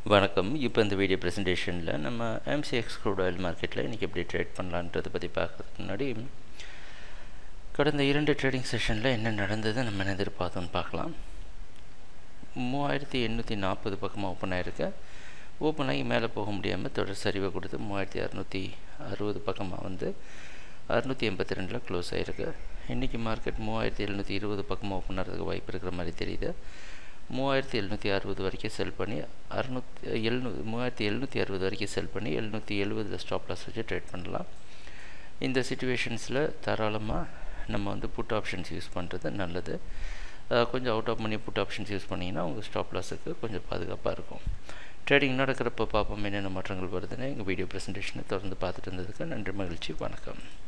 வணக்கம் இப்போ இந்த வீடியோ ப்ரெசன்டேஷனில் நம்ம எம்சிஎக்ஸ் க்ரூட் ஆயில் மார்க்கெட்டில் இன்றைக்கி எப்படி ட்ரேட் பண்ணலான்றதை பற்றி பார்க்குறதுக்கு முன்னாடி கடந்த இரண்டு ட்ரேடிங் செஷனில் என்ன நடந்தது நம்ம என்ன எதிர்பார்த்தோன்னு பார்க்கலாம் மூவாயிரத்தி எண்ணூற்றி நாற்பது பக்கமாக ஓப்பன் ஆகிருக்கு ஓப்பன் ஆகி மேலே போக முடியாமல் தொடர் சரிவை கொடுத்து மூவாயிரத்தி அறநூற்றி அறுபது பக்கமாக வந்து அறுநூற்றி எண்பத்தி ரெண்டில் க்ளோஸ் ஆகிருக்கு இன்றைக்கி மார்க்கெட் மூவாயிரத்தி எழுநூற்றி இருபது பக்கமாக ஓப்பன் ஆகிறதுக்கு வாய்ப்பு இருக்கிற மாதிரி தெரியுது மூவாயிரத்தி எழுநூற்றி அறுபது வரைக்கும் செல் பண்ணி அறுநூத்தி எழுநூ மூவாயிரத்தி எழுநூற்றி அறுபது வரைக்கும் செல் பண்ணி எழுநூற்றி எழுபதில் ஸ்டாப் லாஸ் வச்சு ட்ரேட் பண்ணலாம் இந்த சுச்சுவேஷன்ஸில் தாராளமாக நம்ம வந்து புட் ஆப்ஷன்ஸ் யூஸ் பண்ணுறது நல்லது கொஞ்சம் out of money food options use பண்ணிங்கன்னா உங்கள் ஸ்டாப் லாஸுக்கு கொஞ்சம் பாதுகாப்பாக இருக்கும் ட்ரேடிங் நடக்கிறப்ப பார்ப்போம் என்னென்ன மாற்றங்கள் வருதுன்னு எங்கள் வீடியோ ப்ரெசன்டேஷனை தொடர்ந்து பார்த்துட்டு இருந்ததுக்கு நன்றி மகிழ்ச்சி வணக்கம்